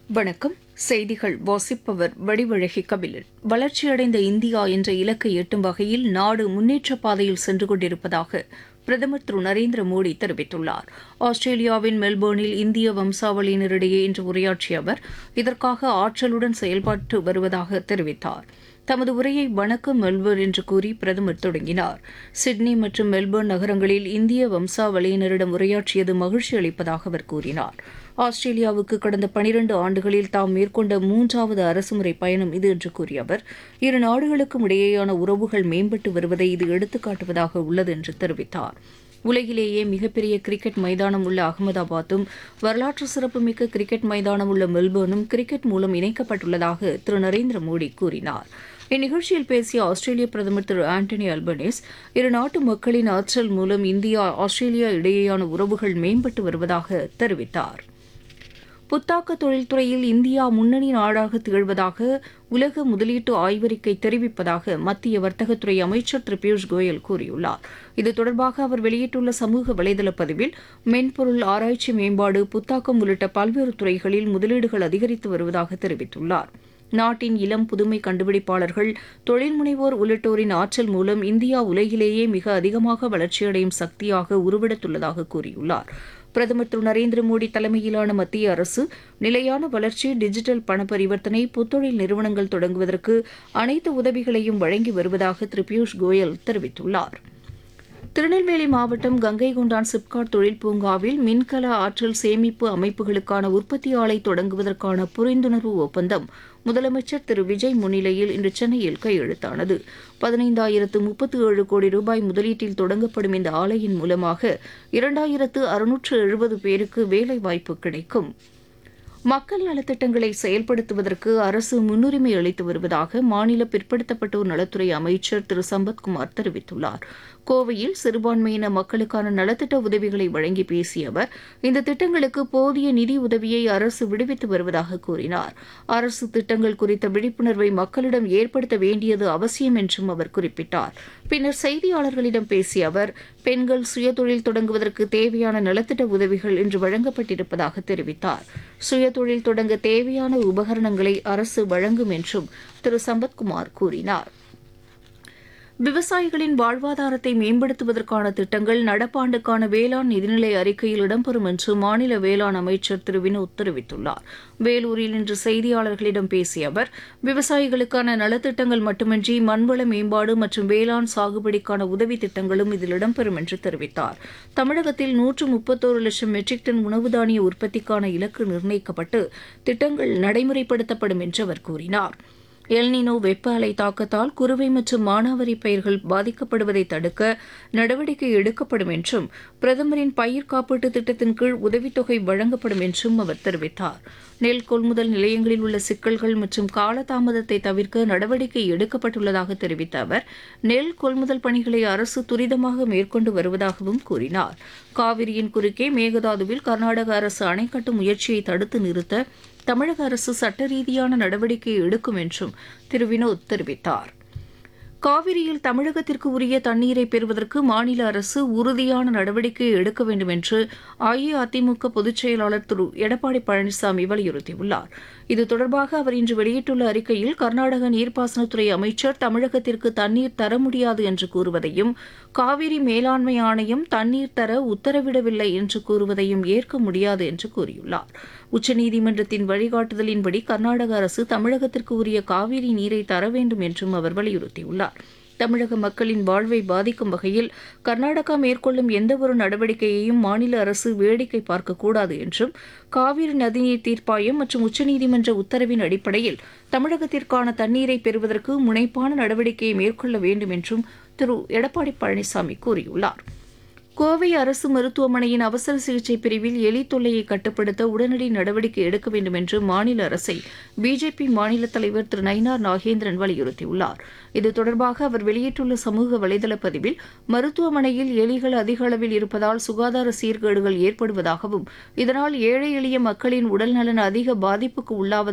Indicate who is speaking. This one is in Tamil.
Speaker 1: வணக்கம் செய்திகள் வாசிப்பவர் வடிவழகி கபிலன் வளர்ச்சியடைந்த இந்தியா என்ற இலக்கை எட்டும் வகையில் நாடு முன்னேற்ற பாதையில் சென்று கொண்டிருப்பதாக பிரதமர் திரு நரேந்திர மோடி தெரிவித்துள்ளார் ஆஸ்திரேலியாவின் மெல்போர்னில் இந்திய வம்சாவளியினரிடையே இன்று உரையாற்றிய அவர் இதற்காக ஆற்றலுடன் செயல்பட்டு வருவதாக தெரிவித்தார் தமது உரையை வணக்கம் மெல்பர்ன் என்று கூறி பிரதமர் தொடங்கினார் சிட்னி மற்றும் மெல்பர்ன் நகரங்களில் இந்திய வம்சாவளியினரிடம் உரையாற்றியது மகிழ்ச்சி அளிப்பதாக அவர் கூறினார் ஆஸ்திரேலியாவுக்கு கடந்த பனிரண்டு ஆண்டுகளில் தாம் மேற்கொண்ட மூன்றாவது அரசுமுறை பயணம் இது என்று கூறிய அவர் இரு நாடுகளுக்கும் இடையேயான உறவுகள் மேம்பட்டு வருவதை இது எடுத்துக்காட்டுவதாக உள்ளது என்று தெரிவித்தார் உலகிலேயே மிகப்பெரிய கிரிக்கெட் மைதானம் உள்ள அகமதாபாத்தும் வரலாற்று சிறப்புமிக்க கிரிக்கெட் மைதானம் உள்ள மெல்போர்னும் கிரிக்கெட் மூலம் இணைக்கப்பட்டுள்ளதாக திரு நரேந்திர மோடி கூறினார் இந்நிகழ்ச்சியில் பேசிய ஆஸ்திரேலிய பிரதமர் திரு ஆண்டனி அல்பனீஸ் இரு நாட்டு மக்களின் ஆற்றல் மூலம் இந்தியா ஆஸ்திரேலியா இடையேயான உறவுகள் மேம்பட்டு வருவதாக தெரிவித்தார் புத்தாக்க தொழில்துறையில் இந்தியா முன்னணி நாடாக திகழ்வதாக உலக முதலீட்டு ஆய்வறிக்கை தெரிவிப்பதாக மத்திய வர்த்தகத்துறை அமைச்சர் திரு பியூஷ் கோயல் கூறியுள்ளார் இது தொடர்பாக அவர் வெளியிட்டுள்ள சமூக வலைதள பதிவில் மென்பொருள் ஆராய்ச்சி மேம்பாடு புத்தாக்கம் உள்ளிட்ட பல்வேறு துறைகளில் முதலீடுகள் அதிகரித்து வருவதாக தெரிவித்துள்ளார் நாட்டின் இளம் புதுமை கண்டுபிடிப்பாளர்கள் தொழில் முனைவோர் உள்ளிட்டோரின் ஆற்றல் மூலம் இந்தியா உலகிலேயே மிக அதிகமாக வளர்ச்சியடையும் சக்தியாக உருவெடுத்துள்ளதாக கூறியுள்ளார் பிரதமர் திரு நரேந்திர மோடி தலைமையிலான மத்திய அரசு நிலையான வளர்ச்சி டிஜிட்டல் பண பரிவர்த்தனை புத்தொழில் நிறுவனங்கள் தொடங்குவதற்கு அனைத்து உதவிகளையும் வழங்கி வருவதாக திரு பியூஷ் கோயல் தெரிவித்துள்ளார் திருநெல்வேலி மாவட்டம் கங்கை கொண்டான் சிப்காட் தொழில் பூங்காவில் மின்கல ஆற்றல் சேமிப்பு அமைப்புகளுக்கான உற்பத்தி ஆலை தொடங்குவதற்கான புரிந்துணர்வு ஒப்பந்தம் முதலமைச்சர் திரு விஜய் முன்னிலையில் இன்று சென்னையில் கையெழுத்தானது பதினைந்தாயிரத்து முப்பத்து ஏழு கோடி ரூபாய் முதலீட்டில் தொடங்கப்படும் இந்த ஆலையின் மூலமாக இரண்டாயிரத்து அறுநூற்று எழுபது பேருக்கு வேலைவாய்ப்பு கிடைக்கும் மக்கள் நலத்திட்டங்களை செயல்படுத்துவதற்கு அரசு முன்னுரிமை அளித்து வருவதாக மாநில பிற்படுத்தப்பட்டோர் நலத்துறை அமைச்சர் திரு சம்பத்குமார் தெரிவித்துள்ளார் கோவையில் சிறுபான்மையின மக்களுக்கான நலத்திட்ட உதவிகளை வழங்கி பேசிய அவர் இந்த திட்டங்களுக்கு போதிய நிதி உதவியை அரசு விடுவித்து வருவதாக கூறினார் அரசு திட்டங்கள் குறித்த விழிப்புணர்வை மக்களிடம் ஏற்படுத்த வேண்டியது அவசியம் என்றும் அவர் குறிப்பிட்டார் பின்னர் செய்தியாளர்களிடம் பேசிய அவர் பெண்கள் சுயதொழில் தொடங்குவதற்கு தேவையான நலத்திட்ட உதவிகள் இன்று வழங்கப்பட்டிருப்பதாக தெரிவித்தார் சுயதொழில் தொடங்க தேவையான உபகரணங்களை அரசு வழங்கும் என்றும் திரு சம்பத்குமார் கூறினார் விவசாயிகளின் வாழ்வாதாரத்தை மேம்படுத்துவதற்கான திட்டங்கள் நடப்பாண்டுக்கான வேளாண் நிதிநிலை அறிக்கையில் இடம்பெறும் என்று மாநில வேளாண் அமைச்சர் திரு வினோத் தெரிவித்துள்ளார் வேலூரில் இன்று செய்தியாளர்களிடம் பேசிய அவர் விவசாயிகளுக்கான நலத்திட்டங்கள் மட்டுமின்றி மண்வள மேம்பாடு மற்றும் வேளாண் சாகுபடிக்கான உதவி திட்டங்களும் இதில் இடம்பெறும் என்று தெரிவித்தார் தமிழகத்தில் நூற்று முப்பத்தோரு லட்சம் மெட்ரிக் டன் உணவு தானிய உற்பத்திக்கான இலக்கு நிர்ணயிக்கப்பட்டு திட்டங்கள் நடைமுறைப்படுத்தப்படும் என்று அவர் கூறினார் எல்னினோ வெப்ப அலை தாக்கத்தால் குறுவை மற்றும் மானாவரி பயிர்கள் பாதிக்கப்படுவதை தடுக்க நடவடிக்கை எடுக்கப்படும் என்றும் பிரதமரின் பயிர் காப்பீட்டு திட்டத்தின் கீழ் உதவித்தொகை வழங்கப்படும் என்றும் அவர் தெரிவித்தார் நெல் கொள்முதல் நிலையங்களில் உள்ள சிக்கல்கள் மற்றும் காலதாமதத்தை தவிர்க்க நடவடிக்கை எடுக்கப்பட்டுள்ளதாக தெரிவித்த அவர் நெல் கொள்முதல் பணிகளை அரசு துரிதமாக மேற்கொண்டு வருவதாகவும் கூறினார் காவிரியின் குறுக்கே மேகதாதுவில் கர்நாடக அரசு அணை கட்டும் முயற்சியை தடுத்து நிறுத்த தமிழக அரசு சட்ட ரீதியான நடவடிக்கை எடுக்கும் என்றும் திரு வினோத் தெரிவித்தார் காவிரியில் தமிழகத்திற்கு உரிய தண்ணீரை பெறுவதற்கு மாநில அரசு உறுதியான நடவடிக்கை எடுக்க வேண்டும் என்று அஇஅதிமுக பொதுச் செயலாளர் திரு எடப்பாடி பழனிசாமி வலியுறுத்தியுள்ளார் இது தொடர்பாக அவர் இன்று வெளியிட்டுள்ள அறிக்கையில் கர்நாடக நீர்ப்பாசனத்துறை அமைச்சர் தமிழகத்திற்கு தண்ணீர் தர முடியாது என்று கூறுவதையும் காவிரி மேலாண்மை ஆணையம் தண்ணீர் தர உத்தரவிடவில்லை என்று கூறுவதையும் ஏற்க முடியாது என்று கூறியுள்ளார் உச்சநீதிமன்றத்தின் வழிகாட்டுதலின்படி கர்நாடக அரசு தமிழகத்திற்கு உரிய காவிரி நீரை தர வேண்டும் என்றும் அவர் வலியுறுத்தியுள்ளார் தமிழக மக்களின் வாழ்வை பாதிக்கும் வகையில் கர்நாடகா மேற்கொள்ளும் எந்தவொரு நடவடிக்கையையும் மாநில அரசு வேடிக்கை பார்க்கக்கூடாது என்றும் காவிரி நதிநீர் தீர்ப்பாயம் மற்றும் உச்சநீதிமன்ற உத்தரவின் அடிப்படையில் தமிழகத்திற்கான தண்ணீரை பெறுவதற்கு முனைப்பான நடவடிக்கையை மேற்கொள்ள வேண்டும் என்றும் திரு எடப்பாடி பழனிசாமி கூறியுள்ளார் கோவை அரசு மருத்துவமனையின் அவசர சிகிச்சை பிரிவில் எலி தொல்லையை கட்டுப்படுத்த உடனடி நடவடிக்கை எடுக்க வேண்டும் என்று மாநில அரசை பிஜேபி மாநில தலைவர் திரு நயினார் நாகேந்திரன் வலியுறுத்தியுள்ளார் இது தொடர்பாக அவர் வெளியிட்டுள்ள சமூக வலைதள பதிவில் மருத்துவமனையில் எலிகள் அதிக அளவில் இருப்பதால் சுகாதார சீர்கேடுகள் ஏற்படுவதாகவும் இதனால் ஏழை எளிய மக்களின் உடல்நலன் அதிக பாதிப்புக்கு உள்ளாவதாக